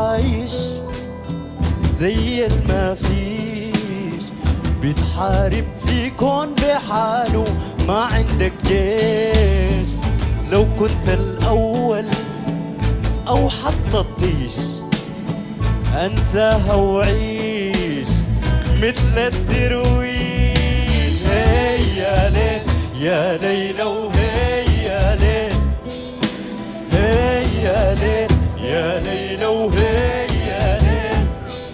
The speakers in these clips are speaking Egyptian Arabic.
عايش زي الما فيش بتحارب في كون بحاله ما عندك جيش لو كنت الأول أو حتى الطيش أنساها وعيش مثل الدرويش هي يا ليل يا ليلى وهي يا ليل هي يا ليل يا ليلى وهي يا ليل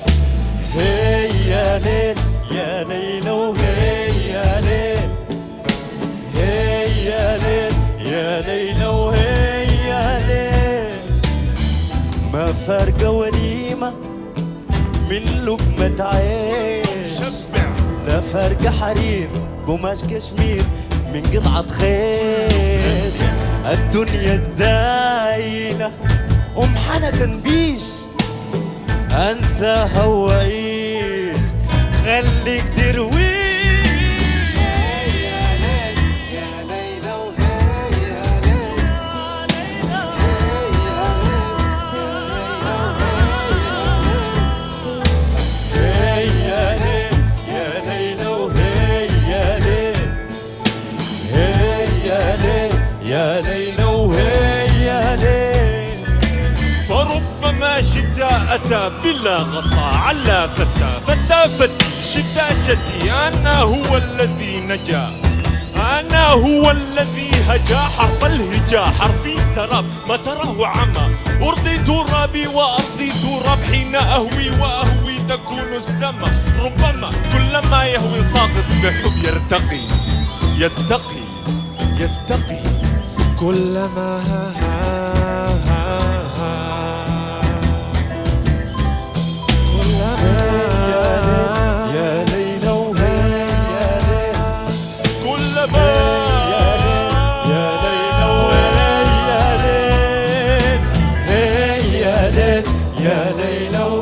هي يا ليل يا ليلى وهي يا ليل هي يا ليل يا ليلى وهي يا ليل ما فارقة وليمة من لقمة عيش لا فرق حرير قماش كشمير من قطعة خيش الدنيا الزايلة أم حنا تنبيش أنساها وعيش خليك درويش يا ليل يا ليلى وهي يا ليل هي يا ليل يا ليلى وهي يا ليل هي يا ليل يا ليلى وهي يا ليل فربما شتاء أتى بلا غطاء على فتى فتى فتي شتاء شتي أنا هو الذي نجا أنا هو الذي هجا حرف الهجا حرفي سراب ما تراه عمى أرضي ترابي وأرضي تراب حين أهوي وأهوي تكون السما ربما كلما يهوي ساقط بحب يرتقي يتقي يستقي كلما كلما يا ليلى وهي يا ليل كلما يا ليلى وهي يا ليل هي يا ليل يا ليلى